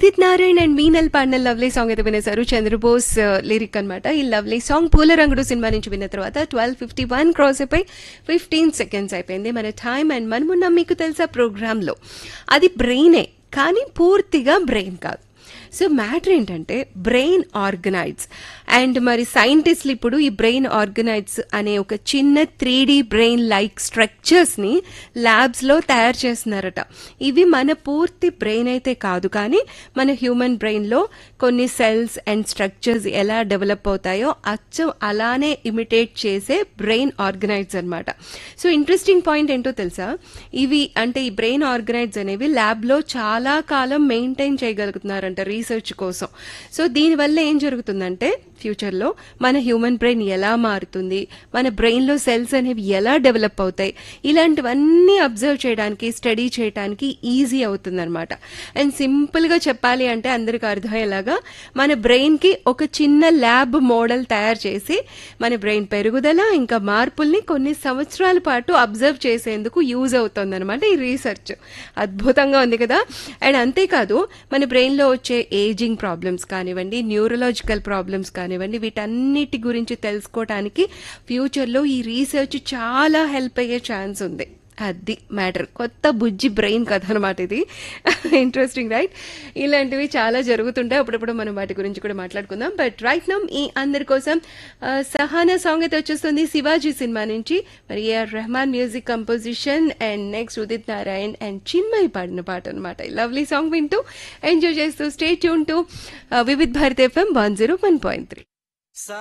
Udit Narayan and మీనల్ పాడిన lovely song అయితే వినేశారు Chandrabose lyric అన్నమాట ఈ లవ్లీ సాంగ్ పూల రంగుడు సినిమా నుంచి విన్న తర్వాత ట్వెల్వ్ ఫిఫ్టీ వన్ క్రాస్ అయిపోయి ఫిఫ్టీన్ సెకండ్స్ అయిపోయింది మన టైం అండ్ మనమున్న మీకు తెలుసా ప్రోగ్రాంలో అది బ్రెయినే కానీ పూర్తిగా బ్రెయిన్ కాదు సో మ్యాటర్ ఏంటంటే బ్రెయిన్ ఆర్గనైడ్స్ అండ్ మరి సైంటిస్టులు ఇప్పుడు ఈ బ్రెయిన్ ఆర్గనైడ్స్ అనే ఒక చిన్న త్రీ డి బ్రెయిన్ లైక్ స్ట్రక్చర్స్ని ల్యాబ్స్లో తయారు చేస్తున్నారట ఇవి మన పూర్తి బ్రెయిన్ అయితే కాదు కానీ మన హ్యూమన్ బ్రెయిన్లో కొన్ని సెల్స్ అండ్ స్ట్రక్చర్స్ ఎలా డెవలప్ అవుతాయో అచ్చం అలానే ఇమిటేట్ చేసే బ్రెయిన్ ఆర్గనైడ్స్ అనమాట సో ఇంట్రెస్టింగ్ పాయింట్ ఏంటో తెలుసా ఇవి అంటే ఈ బ్రెయిన్ ఆర్గనైడ్స్ అనేవి ల్యాబ్లో చాలా కాలం మెయింటైన్ చేయగలుగుతున్నారంట రీసెర్చ్ కోసం సో దీనివల్ల ఏం జరుగుతుందంటే ఫ్యూచర్లో మన హ్యూమన్ బ్రెయిన్ ఎలా మారుతుంది మన బ్రెయిన్లో సెల్స్ అనేవి ఎలా డెవలప్ అవుతాయి ఇలాంటివన్నీ అబ్జర్వ్ చేయడానికి స్టడీ చేయడానికి ఈజీ అవుతుందన్నమాట అండ్ సింపుల్గా చెప్పాలి అంటే అందరికి అర్థమయ్యేలాగా మన బ్రెయిన్కి ఒక చిన్న ల్యాబ్ మోడల్ తయారు చేసి మన బ్రెయిన్ పెరుగుదల ఇంకా మార్పుల్ని కొన్ని సంవత్సరాల పాటు అబ్జర్వ్ చేసేందుకు యూజ్ అవుతుందన్నమాట ఈ రీసెర్చ్ అద్భుతంగా ఉంది కదా అండ్ అంతేకాదు మన బ్రెయిన్లో వచ్చే ఏజింగ్ ప్రాబ్లమ్స్ కానివ్వండి న్యూరలాజికల్ ప్రాబ్లమ్స్ కానివ్వండి వీటన్నిటి గురించి తెలుసుకోవడానికి ఫ్యూచర్లో ఈ రీసెర్చ్ చాలా హెల్ప్ అయ్యే ఛాన్స్ ఉంది అది మ్యాటర్ కొత్త బుజ్జి బ్రెయిన్ కథ అనమాట ఇది ఇంట్రెస్టింగ్ రైట్ ఇలాంటివి చాలా జరుగుతుంటాయి అప్పుడప్పుడు మనం వాటి గురించి కూడా మాట్లాడుకుందాం బట్ రైట్ నమ్ ఈ అందరి కోసం ఆ, సహానా సాంగ్ అయితే వచ్చేస్తుంది శివాజీ సినిమా నుంచి మరి A R Rahman music composition and next Udit Narayan and Chinmayi పాడిన పాట అనమాట లవ్లీ సాంగ్ వింటూ ఎంజాయ్ చేస్తూ stay tune to Vividh Bharat FM one zero one point three